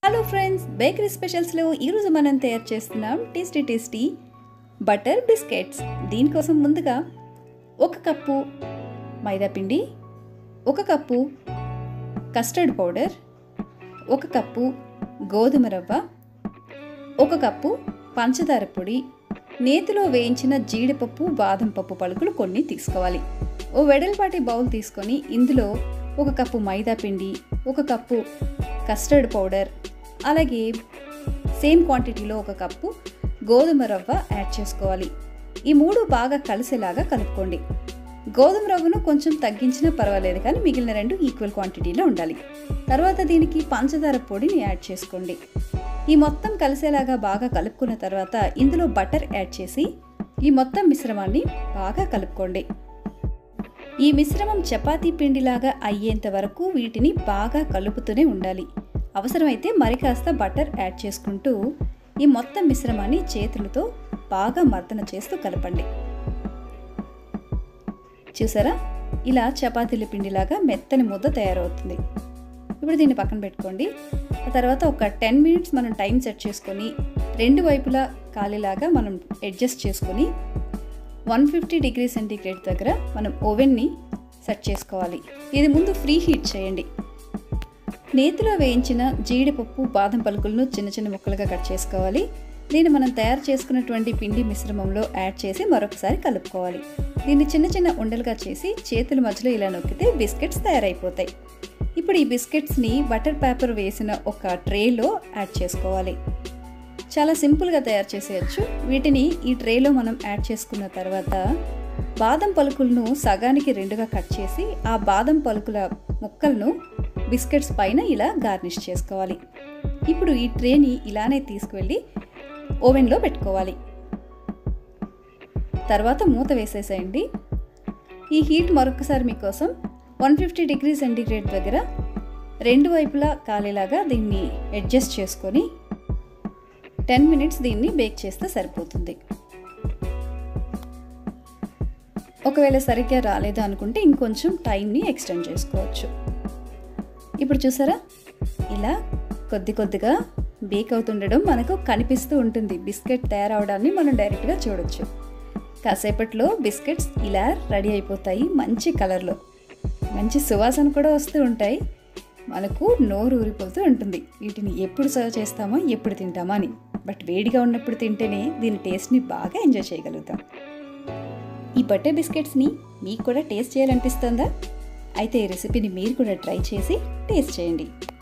hello friends bakery స్పెషల్స్లో ఈరోజు మనం తయారు చేస్తున్నాం టేస్టీ టేస్టీ బటర్ బిస్కెట్స్ దీనికోసం ముందుగా ఒక కప్పు మైదా పిండి ఒక కప్పు కస్టర్డ్ పౌడర్ ఒక కప్పు గోధుమ రవ్వ ఒక కప్పు పంచదార పొడి నేతిలో వేయించిన జీడిపప్పు బాదం పప్పు పలుకులు కొన్ని తీసుకోవాలి ఓ వెడల్పాటి బౌల్ తీసుకొని ఇందులో ఒక కప్పు మైదా పిండి ఒక కప్పు కస్టర్డ్ పౌడర్ అలాగే సేమ్ క్వాంటిటీలో ఒక కప్పు గోధుమ రవ్వ యాడ్ చేసుకోవాలి ఈ మూడు బాగా కలిసేలాగా కలుపుకోండి గోధుమ రవ్వను కొంచెం తగ్గించినా పర్వాలేదు కానీ మిగిలిన రెండు ఈక్వల్ క్వాంటిటీలో ఉండాలి తర్వాత దీనికి పంచదార పొడిని యాడ్ చేసుకోండి ఈ మొత్తం కలిసేలాగా బాగా కలుపుకున్న తర్వాత ఇందులో బటర్ యాడ్ చేసి ఈ మొత్తం మిశ్రమాన్ని బాగా కలుపుకోండి ఈ మిశ్రమం చపాతీ పిండిలాగా అయ్యేంత వరకు వీటిని బాగా కలుపుతూనే ఉండాలి అవసరమైతే మరి కాస్త బటర్ యాడ్ చేసుకుంటూ ఈ మొత్తం మిశ్రమాన్ని చేతులతో బాగా మర్దన చేస్తూ కలపండి చూసారా ఇలా చపాతీల పిండిలాగా మెత్తని ముద్ద తయారవుతుంది ఇప్పుడు దీన్ని పక్కన పెట్టుకోండి ఆ తర్వాత ఒక టెన్ మినిట్స్ మనం టైం సెట్ చేసుకొని రెండు వైపులా ఖాళీలాగా మనం అడ్జస్ట్ చేసుకొని వన్ ఫిఫ్టీ డిగ్రీ సెంటీగ్రేడ్ దగ్గర మనం ఓవెన్ని సెట్ చేసుకోవాలి ఇది ముందు ఫ్రీ హీట్ చేయండి నేతిలో వేయించిన జీడిపప్పు బాదం పలుకులను చిన్న చిన్న ముక్కలుగా కట్ చేసుకోవాలి దీన్ని మనం తయారు చేసుకున్నటువంటి పిండి మిశ్రమంలో యాడ్ చేసి మరొకసారి కలుపుకోవాలి దీన్ని చిన్న చిన్న ఉండలుగా చేసి చేతుల మధ్యలో ఇలా నొక్కితే బిస్కెట్స్ తయారైపోతాయి ఇప్పుడు ఈ బిస్కెట్స్ని బటర్ పేపర్ వేసిన ఒక ట్రేలో యాడ్ చేసుకోవాలి చాలా సింపుల్గా తయారు చేసేయచ్చు వీటిని ఈ ట్రేలో మనం యాడ్ చేసుకున్న తర్వాత బాదం పలుకులను సగానికి రెండుగా కట్ చేసి ఆ బాదం పలుకుల ముక్కలను బిస్కెట్స్ పైన ఇలా గార్నిష్ చేసుకోవాలి ఇప్పుడు ఈ ట్రేని ఇలానే తీసుకువెళ్ళి ఓవెన్లో పెట్టుకోవాలి తర్వాత మూత వేసేసేయండి ఈ హీట్ మరొకసారి మీకోసం వన్ ఫిఫ్టీ డిగ్రీ సెంటీగ్రేడ్ దగ్గర రెండు వైపులా కాలేలాగా దీన్ని అడ్జస్ట్ చేసుకొని టెన్ మినిట్స్ దీన్ని బేక్ చేస్తే సరిపోతుంది ఒకవేళ సరిగ్గా రాలేదు అనుకుంటే ఇంకొంచెం టైంని ఎక్స్టెండ్ చేసుకోవచ్చు ఇప్పుడు చూసారా ఇలా కొద్ది కొద్దిగా బేక్ అవుతుండడం మనకు కనిపిస్తూ ఉంటుంది బిస్కెట్ తయారవడాన్ని మనం డైరెక్ట్గా చూడొచ్చు కాసేపట్లో బిస్కెట్స్ ఇలా రెడీ అయిపోతాయి మంచి కలర్లో మంచి సువాసన కూడా వస్తూ ఉంటాయి మనకు నోరు ఊరిపోతూ ఉంటుంది వీటిని ఎప్పుడు సర్వ్ చేస్తామో ఎప్పుడు తింటామా అని బట్ వేడిగా ఉన్నప్పుడు తింటేనే దీని టేస్ట్ని బాగా ఎంజాయ్ చేయగలుగుతాం ఈ బట్టర్ బిస్కెట్స్ని మీకు కూడా టేస్ట్ చేయాలనిపిస్తుందా అయితే ఈ రెసిపీని మీరు కూడా ట్రై చేసి టేస్ట్ చేయండి